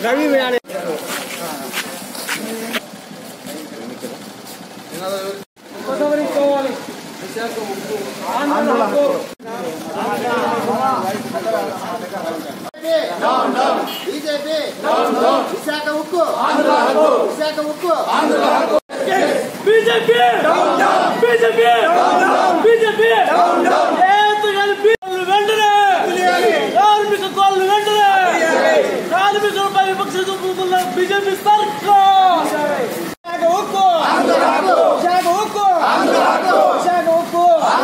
Ravi May Day ఉపసంహరించుకోవాలి ఆందోళన హక్కు. BJP Visakha ఉక్కు విశాఖ ఉక్కు బీజేపీ బీజేపీ బీజేపీ ఏతో కలిపి వెంటనే కార్మిక కోళ్ళు వెంటనే కార్మికులపై విపక్ష చూపుతున్న బీజేపీ సర్కార్ విశాఖ ఉక్కు విశాఖ ఉక్కు విశాఖ ఉక్కు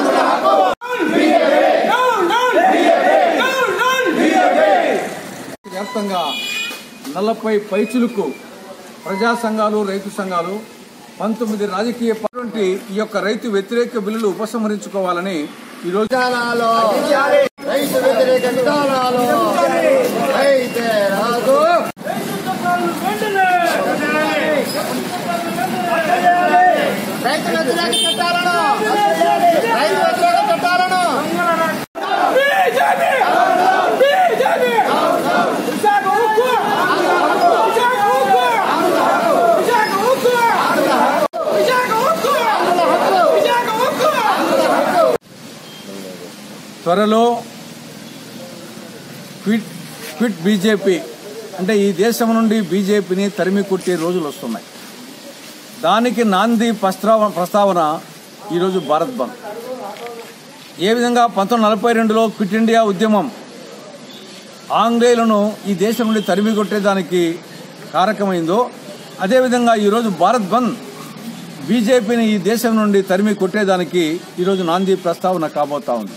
డౌన్ డౌన్ డౌన్ డౌన్ వ్యాప్తంగా నలభై పైచులకు ప్రజా సంఘాలు రైతు సంఘాలు పంతొమ్మిది రాజకీయ పార్టీ ఈ యొక్క రైతు వ్యతిరేక బిల్లులు ఉపసంహరించుకోవాలని ఈరోజు విధానాలు రైతు వ్యతిరేక విధానాలు రైతే రాదు రైతు వ్యతిరేక చట్టాలను రైతు వ్యతిరేక చట్టాలను త్వరలో క్విట్ క్విట్ బీజేపీ అంటే ఈ దేశం నుండి బీజేపీని తరిమి కొట్టే రోజులు వస్తున్నాయి దానికి నాంది ప్రస్తావ ప్రస్తావన ఈరోజు భారత్ బంద్ ఏ విధంగా పంతొమ్మిది నలభై రెండులో క్విట్ ఇండియా ఉద్యమం ఆంగ్లేయులను ఈ దేశం నుండి తరిమి కొట్టేదానికి కారకమైందో అదేవిధంగా ఈరోజు భారత్ బంద్ బీజేపీని ఈ దేశం నుండి తరిమి కొట్టేదానికి ఈరోజు నాంది ప్రస్తావన కాబోతా ఉంది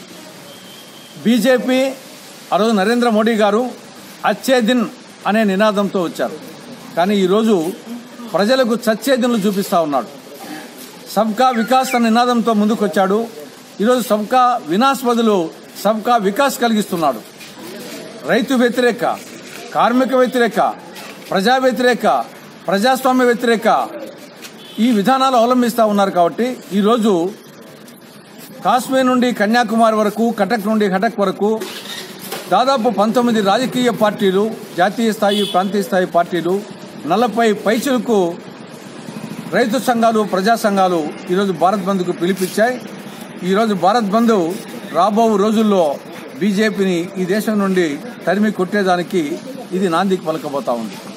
బీజేపీ ఆ రోజు నరేంద్ర మోడీ గారు అచ్చే దిన్ అనే నినాదంతో వచ్చారు కానీ ఈరోజు ప్రజలకు చచ్చే దిన్లు చూపిస్తా ఉన్నాడు సబ్కా వికాస్ అనే నినాదంతో ముందుకొచ్చాడు ఈరోజు సబ్కా వినాశ్ బదులు సబ్కా వికాస్ కలిగిస్తున్నాడు రైతు వ్యతిరేక కార్మిక వ్యతిరేక ప్రజా వ్యతిరేక ప్రజాస్వామ్య వ్యతిరేక ఈ విధానాలు అవలంబిస్తూ ఉన్నారు కాబట్టి ఈరోజు కాశ్మీర్ నుండి కన్యాకుమారి వరకు కటక్ నుండి కటక్ వరకు దాదాపు పంతొమ్మిది రాజకీయ పార్టీలు జాతీయ స్థాయి ప్రాంతీయ స్థాయి పార్టీలు నలభై పైచులకు రైతు సంఘాలు ప్రజా సంఘాలు ఈరోజు భారత్ బంద్కు పిలిపించాయి ఈరోజు భారత్ బంద్ రాబో రోజుల్లో బీజేపీని ఈ దేశం నుండి తరిమి కొట్టేదానికి ఇది నాందికి పలకబోతా ఉంది